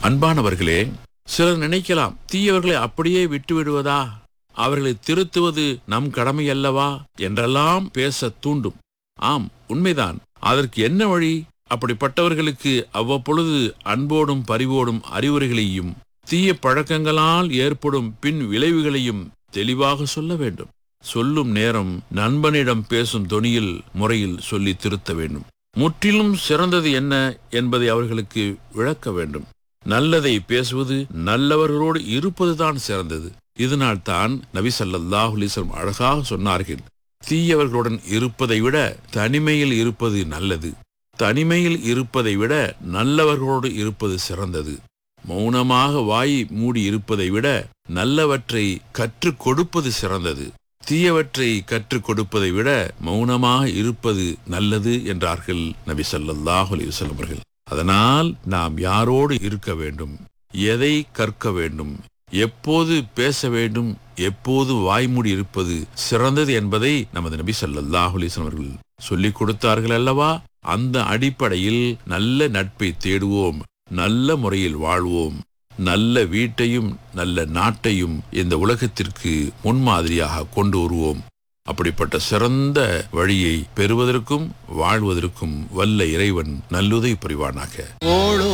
அன்பானவர்களே சிலர் நினைக்கலாம் தீயவர்களை அப்படியே விட்டு விடுவதா அவர்களை திருத்துவது நம் கடமை அல்லவா என்றெல்லாம் பேச தூண்டும் ஆம் உண்மைதான் அதற்கு என்ன வழி அப்படிப்பட்டவர்களுக்கு அவ்வப்பொழுது அன்போடும் பரிவோடும் அறிவுரைகளையும் தீய பழக்கங்களால் ஏற்படும் பின் விளைவுகளையும் தெளிவாக சொல்ல வேண்டும் சொல்லும் நேரம் நண்பனிடம் பேசும் தொனியில் முறையில் சொல்லி திருத்த வேண்டும் முற்றிலும் சிறந்தது என்ன என்பதை அவர்களுக்கு விளக்க வேண்டும் நல்லதை பேசுவது நல்லவர்களோடு இருப்பதுதான் சிறந்தது இதனால் தான் நபி ஸல்லல்லாஹு அலைஹி வஸல்லம் அழகாக சொன்னார்கள் தீயவர்களுடன் இருப்பதை விட தனிமையில் இருப்பது நல்லது தனிமையில் இருப்பதை விட நல்லவர்களோடு இருப்பது சிறந்தது மௌனமாக வாய் மூடி இருப்பதை விட நல்லவற்றை கற்றுக் கொடுப்பது சிறந்தது தீயவற்றை கற்றுக் கொடுப்பதை விட மௌனமாக இருப்பது நல்லது என்றார்கள் நபி ஸல்லல்லாஹு அலைஹி வஸல்லம் அவர்கள் அதனால் நாம் யாரோடு இருக்க வேண்டும் எதை கற்க வேண்டும் எப்போது பேச வேண்டும் எப்போது வாய்மூடி இருப்பது சிறந்தது என்பதை நமது நபி ஸல்லல்லாஹு அலைஹி வஸல்லம் அவர்கள் சொல்லிக் கொடுத்தார்கள் அல்லவா அந்த அடிப்படையில் நல்ல நட்பை தேடுவோம் நல்ல முறையில் வாழ்வோம் நல்ல வீட்டையும் நல்ல நாட்டையும் இந்த உலகத்திற்கு முன்மாதிரியாக கொண்டு வருவோம் அப்படிப்பட்ட சிறந்த வழியை பெறுவதற்கும் வாழ்வதற்கும் வல்ல இறைவன் நல்லுதை புரிவானாக ஓடு